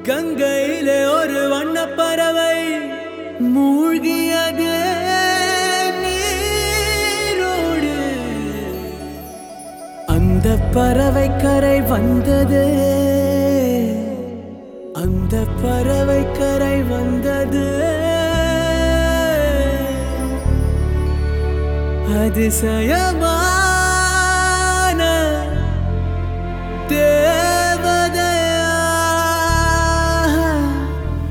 கங்கையிலே ஒரு வண்ண பறவை மூழ்கியது நீரோடு அந்த பறவை கரை வந்தது அந்த பறவை கரை வந்தது அதிசயமான தேவதையா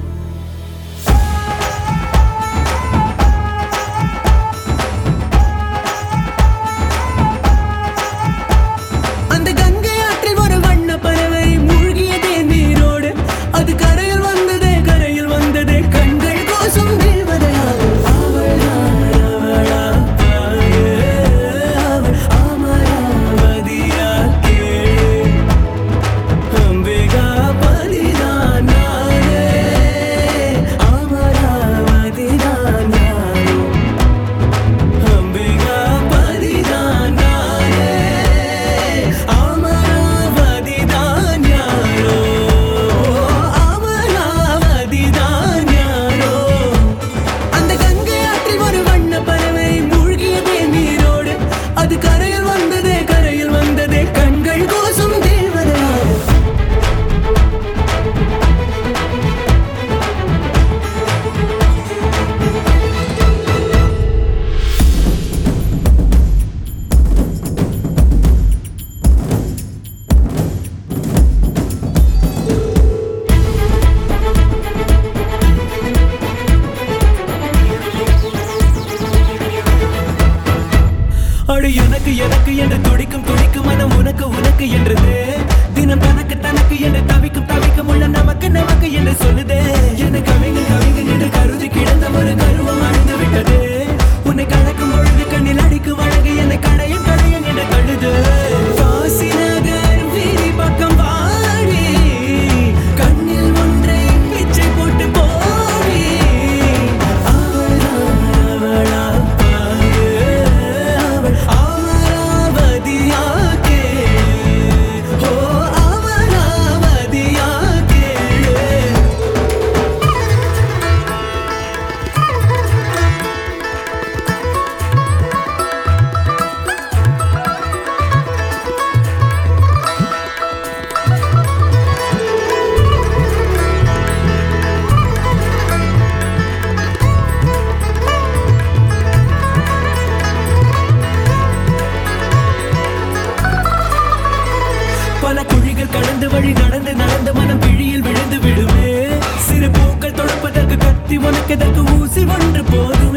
அந்த கங்கை ஆற்றில் ஒரு வண்ண பறவை மூழ்கியதே நீரோடு அது கரையில் வந்ததே கரையில் வந்ததே கண்கள் கோசம் தேவதையா அவளா, அவளா, தாயே, அவள் அமராவதியா கேளு. அம்பிகா பதிதான் நானே, அமராவதிதான் நானோ. அம்பிகா பதிதான் நானே, அமராவதிதான் யாரோ. அமராவதிதான் யாரோ. அந்த கங்கை ஆற்றில் ஒரு வண்ண பறவை மூழ்கியதே நீரோடு அது கரையில் வந்ததே கரையில் வந்ததே கண்கள் கோசம் தேவதையா அடு எனக்கு எனக்கு என்று துடிக்கும் துடிக்கும் மனம் உனக்கு உனக்கு என்றது தினம் தனக்கு தனக்கு என்று தவிக்கும் தவிக்கும் உள்ள நமக்கு நமக்கு என்று சொல்லுதே என்னை கவிங்க கவிங்க என்று கருதி கிடந்த ஒரு கருவம் அழிந்து விட்டது உன்னை கலக்கும் பொழுது கண்ணில் அடிக்கும் அழகு என்னை கடையன் கடையன் என்று தழுது காசி நகர் வீதி பக்கம் வாடி கண்ணில் ஒன்றை பிச்சை போட்டு போடி அவள்தான் அவளா பாரு அவள் அமராவதியா கேளு ஓ அமராவதியா கேளு பல குழிகள் கடந்து வழி நடந்து நடந்து மனம் பிழியில் விழுந்து விடுமே சிறு பூக்கள் தொடுப்பதற்கு கத்தி உனக்கு எதற்கு ஊசி ஒன்று போதும்